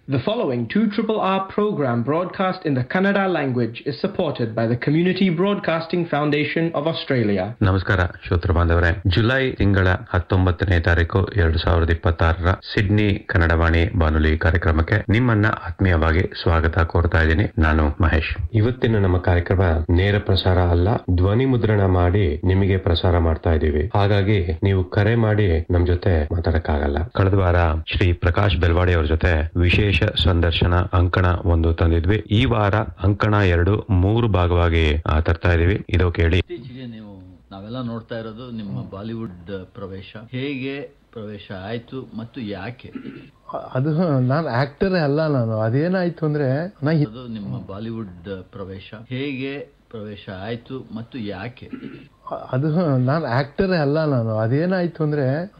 The following 2 R program broadcast in the Kannada language is supported by the Community Broadcasting Foundation of Australia. ನಮಸ್ಕಾರ ಶ್ರೋತೃ ಬಾಂಧವರೇ July ತಿಂಗಳ ಹತ್ತೊಂಬತ್ತನೇ ತಾರೀಕು ಎರಡು ಸಾವಿರದ ಇಪ್ಪತ್ತಾರರ ಸಿಡ್ನಿ ಕನ್ನಡವಾಣಿ ಬಾನುಲಿ ಕಾರ್ಯಕ್ರಮಕ್ಕೆ ನಿಮ್ಮನ್ನ ಆತ್ಮೀಯವಾಗಿ ಸ್ವಾಗತ ಕೋರ್ತಾ ಇದ್ದೀನಿ ನಾನು ಮಹೇಶ್ ಇವತ್ತಿನ ನಮ್ಮ ಕಾರ್ಯಕ್ರಮ ನೇರ ಪ್ರಸಾರ ಅಲ್ಲ ಧ್ವನಿ ಮುದ್ರಣ ಮಾಡಿ ನಿಮಗೆ ಪ್ರಸಾರ ಮಾಡ್ತಾ ಇದ್ದೀವಿ ಹಾಗಾಗಿ ನೀವು ಕರೆ ಮಾಡಿ ನಮ್ ಜೊತೆ ಮಾತಾಡಕ್ಕಾಗಲ್ಲ ಕಳೆದ ವಾರ ಶ್ರೀ ಪ್ರಕಾಶ್ ಬೆಲ್ವಾಡಿ ಅವ್ರ ಜೊತೆ ವಿಶೇಷ ಸಂದರ್ಶನ ಅಂಕಣ ಒಂದು ತಂದಿದ್ವಿ ಈ ವಾರ ಅಂಕಣ ಎರಡು ಮೂರು ಭಾಗವಾಗಿ ಆ, ತರ್ತಾ ಇದೀವಿ ಇದು ಕೇಳಿ ಇತ್ತೀಚೆಗೆ ನೀವು ನಾವೆಲ್ಲ ನೋಡ್ತಾ ಇರೋದು ನಿಮ್ಮ ಬಾಲಿವುಡ್ ಪ್ರವೇಶ ಹೇಗೆ ಪ್ರವೇಶ ಆಯ್ತು ಮತ್ತು ಯಾಕೆ ಅದು ನಾನು ಆಕ್ಟರೇ ಅಲ್ಲ ನಾನು ಅದೇನಾಯ್ತು ಅಂದ್ರೆ ನಾ ಹಿ- ಅದು ನಿಮ್ಮ ಬಾಲಿವುಡ್ ಪ್ರವೇಶ ಹೇಗೆ ಪ್ರವೇಶ ಆಯ್ತು ಮತ್ತು ಯಾಕೆ ಅದು ನಾನು ಆಕ್ಟರೇ ಅಲ್ಲ ನಾನು ಅದೇನಾಯ್ತು ಅಂದ್ರೆ